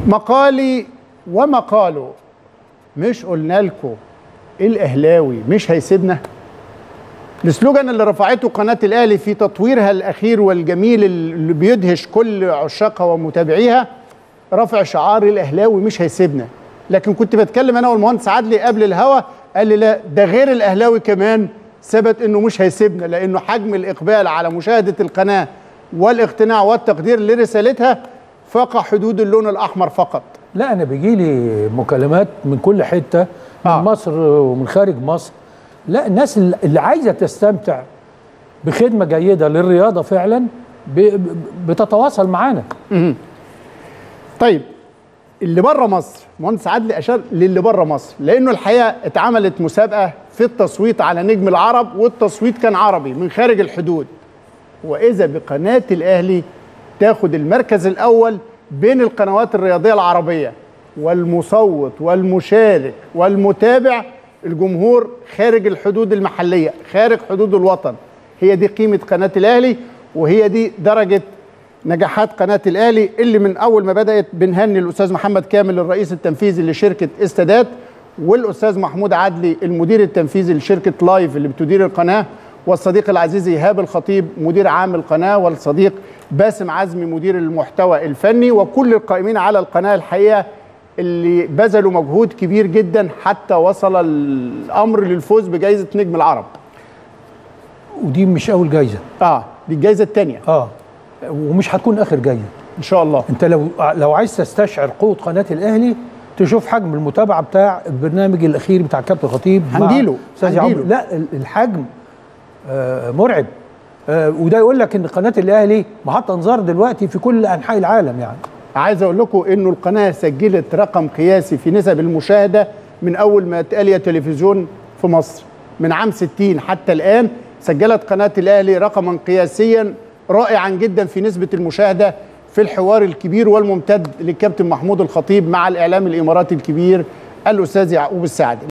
مقالي ومقاله مش قلنا لكم الاهلاوي مش هيسيبنا السلوجان اللي رفعته قناه الاهلي في تطويرها الاخير والجميل اللي بيدهش كل عشاقها ومتابعيها رفع شعار الاهلاوي مش هيسيبنا لكن كنت بتكلم انا والمهندس عدلي قبل الهوا قال لي لا ده غير الاهلاوي كمان ثبت انه مش هيسيبنا لانه حجم الاقبال على مشاهده القناه والاقتناع والتقدير لرسالتها فاق حدود اللون الاحمر فقط لا انا بيجي لي مكالمات من كل حته من آه. آه. مصر ومن خارج مصر لا الناس اللي اللي عايزه تستمتع بخدمه جيده للرياضه فعلا ب- ب- بتتواصل معانا طيب اللي بره مصر مهندس عدلي اشار للي بره مصر لانه الحقيقه اتعملت مسابقه في التصويت على نجم العرب والتصويت كان عربي من خارج الحدود واذا بقناه الاهلي تاخد المركز الاول بين القنوات الرياضيه العربيه والمصوت والمشارك والمتابع الجمهور خارج الحدود المحليه خارج حدود الوطن هي دي قيمه قناه الاهلي وهي دي درجه نجاحات قناه الاهلي اللي من اول ما بدات بنهني الاستاذ محمد كامل الرئيس التنفيذي لشركه استادات والاستاذ محمود عدلي المدير التنفيذي لشركه لايف اللي بتدير القناه والصديق العزيز ايهاب الخطيب مدير عام القناه والصديق باسم عزمي مدير المحتوى الفني وكل القائمين على القناه الحقيقه اللي بذلوا مجهود كبير جدا حتى وصل الامر للفوز بجائزه نجم العرب. ودي مش اول جايزه اه دي الجائزه الثانيه اه ومش هتكون اخر جايزه ان شاء الله. انت لو لو عايز تستشعر قوه قناه الاهلي تشوف حجم المتابعه بتاع البرنامج الاخير بتاع كابتن خطيب مع هنجيله، استاذ هنجيله. عمرو لا ال- الحجم آه مرعب آه وده يقول لك ان قناه الاهلي محط انظار دلوقتي في كل انحاء العالم يعني عايز اقول لكم انه القناه سجلت رقم قياسي في نسب المشاهده من اول ما اتقال يا تلفزيون في مصر من عام 60 حتى الان سجلت قناه الاهلي رقما قياسيا رائعا جدا في نسبه المشاهده في الحوار الكبير والممتد للكابتن محمود الخطيب مع الاعلام الاماراتي الكبير الاستاذ يعقوب السعدي